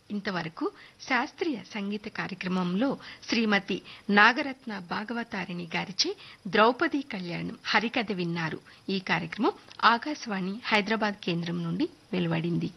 ఇంతవరకు శాస్త్రీయ సంగీత కార్యక్రమంలో శ్రీమతి నాగరత్న భాగవతారిణి గారిచే ద్రౌపది కళ్యాణం హరికథ విన్నారు ఈ కార్యక్రమం ఆకాశవాణి హైదరాబాద్ కేంద్రం నుండి వెలువడింది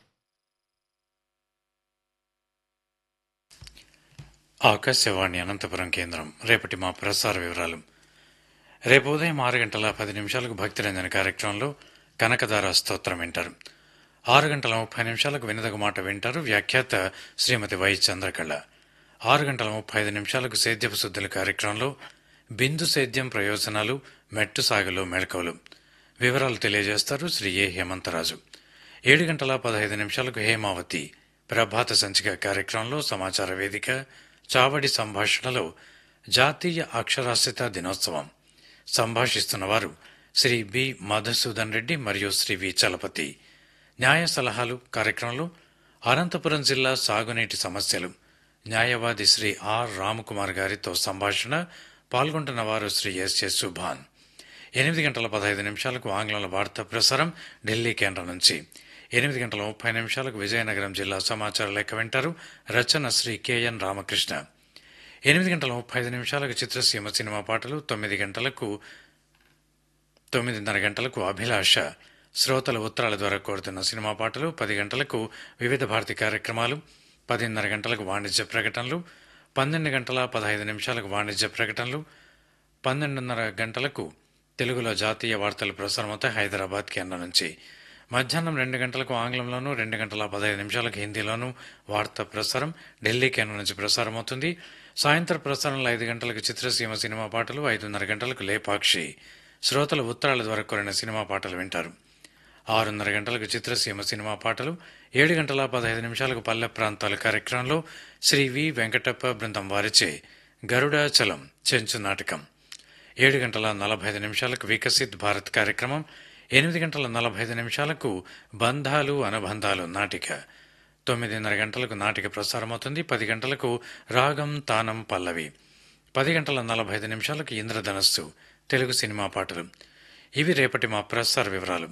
ఆకాశవాణి అనంతపురం కేంద్రం రేపటి మా ప్రసార వివరాలు రేపు ఉదయం ఆరు గంటల పది నిమిషాలకు భక్తిరంజన కార్యక్రమంలో కనకదార స్తోత్రం వింటారు ఆరు గంటల ముప్పై నిమిషాలకు వినదగు మాట వింటారు వ్యాఖ్యాత శ్రీమతి వై చంద్రకళ ఆరు గంటల ముప్పై ఐదు నిమిషాలకు సేద్యపు శుద్ధుల కార్యక్రమంలో బిందు సేద్యం ప్రయోజనాలు మెట్టు సాగులో మెళకువలు వివరాలు తెలియజేస్తారు శ్రీ ఏ హేమంతరాజు ఏడు గంటల పదహైదు నిమిషాలకు హేమావతి ప్రభాత సంచిక కార్యక్రమంలో సమాచార వేదిక చావడి సంభాషణలో జాతీయ అక్షరాస్యత దినోత్సవం సంభాషిస్తున్న వారు శ్రీ బి మధుసూదన్ రెడ్డి మరియు శ్రీ వి చలపతి న్యాయ సలహాలు కార్యక్రమంలో అనంతపురం జిల్లా సాగునీటి సమస్యలు న్యాయవాది శ్రీ ఆర్ రామకుమార్ గారితో సంభాషణ పాల్గొంటున్న వారు శ్రీ ఎస్ఎస్ సుభాన్ ఎనిమిది గంటల పదహైదు నిమిషాలకు ఆంగ్లంలో వార్తా ప్రసారం ఢిల్లీ కేంద్రం నుంచి ఎనిమిది గంటల ముప్పై నిమిషాలకు విజయనగరం జిల్లా సమాచార లెక్క వింటారు రచన శ్రీ కెఎన్ రామకృష్ణ ఎనిమిది గంటల ముప్పై ఐదు నిమిషాలకు చిత్రసీమ సినిమా పాటలు తొమ్మిది గంటలకు తొమ్మిదిన్నర గంటలకు అభిలాష శ్రోతల ఉత్తరాల ద్వారా కోరుతున్న సినిమా పాటలు పది గంటలకు వివిధ భారతి కార్యక్రమాలు పదిన్నర గంటలకు వాణిజ్య ప్రకటనలు పన్నెండు గంటల పదహైదు నిమిషాలకు వాణిజ్య ప్రకటనలు పన్నెండున్నర గంటలకు తెలుగులో జాతీయ వార్తలు ప్రసారమవుతాయి హైదరాబాద్ కేంద్రం నుంచి మధ్యాహ్నం రెండు గంటలకు ఆంగ్లంలోనూ రెండు గంటల పదహైదు నిమిషాలకు హిందీలోనూ వార్తా ప్రసారం ఢిల్లీ కేంద్రం నుంచి ప్రసారం అవుతుంది సాయంత్రం ప్రసారంలో ఐదు గంటలకు చిత్రసీమ సినిమా పాటలు ఐదున్నర గంటలకు లేపాక్షి శ్రోతల ఉత్తరాల ద్వారా కోరిన సినిమా పాటలు వింటారు ఆరున్నర గంటలకు చిత్రసీమ సినిమా పాటలు ఏడు గంటల పదహైదు నిమిషాలకు పల్లె ప్రాంతాల కార్యక్రమంలో శ్రీ వి వెంకటప్ప బృందం వారిచే గరుడాచలం చెంచు నాటకం ఏడు గంటల నలభై ఐదు నిమిషాలకు వికసిత్ భారత్ కార్యక్రమం ఎనిమిది గంటల నలభై ఐదు నిమిషాలకు బంధాలు అనుబంధాలు నాటిక తొమ్మిదిన్నర గంటలకు నాటిక ప్రసారమవుతుంది పది గంటలకు రాగం తానం పల్లవి పది గంటల నలభై ఐదు నిమిషాలకు ఇంద్రధనస్సు తెలుగు సినిమా పాటలు ఇవి రేపటి మా ప్రసార వివరాలు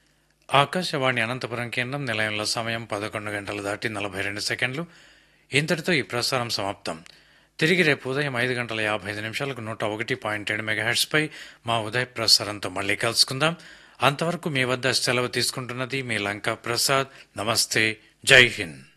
ఆకాశవాణి అనంతపురం కేంద్రం నిలయంలో సమయం పదకొండు గంటలు దాటి నలభై రెండు సెకండ్లు ఇంతటితో ఈ ప్రసారం సమాప్తం తిరిగి రేపు ఉదయం ఐదు గంటల యాభై ఐదు నిమిషాలకు నూట ఒకటి పాయింట్ ఏడు మెగాహెట్స్పై మా ఉదయ ప్రసారంతో మళ్ళీ కలుసుకుందాం అంతవరకు మీ వద్ద సెలవు తీసుకుంటున్నది మీ లంకా ప్రసాద్ నమస్తే జై హింద్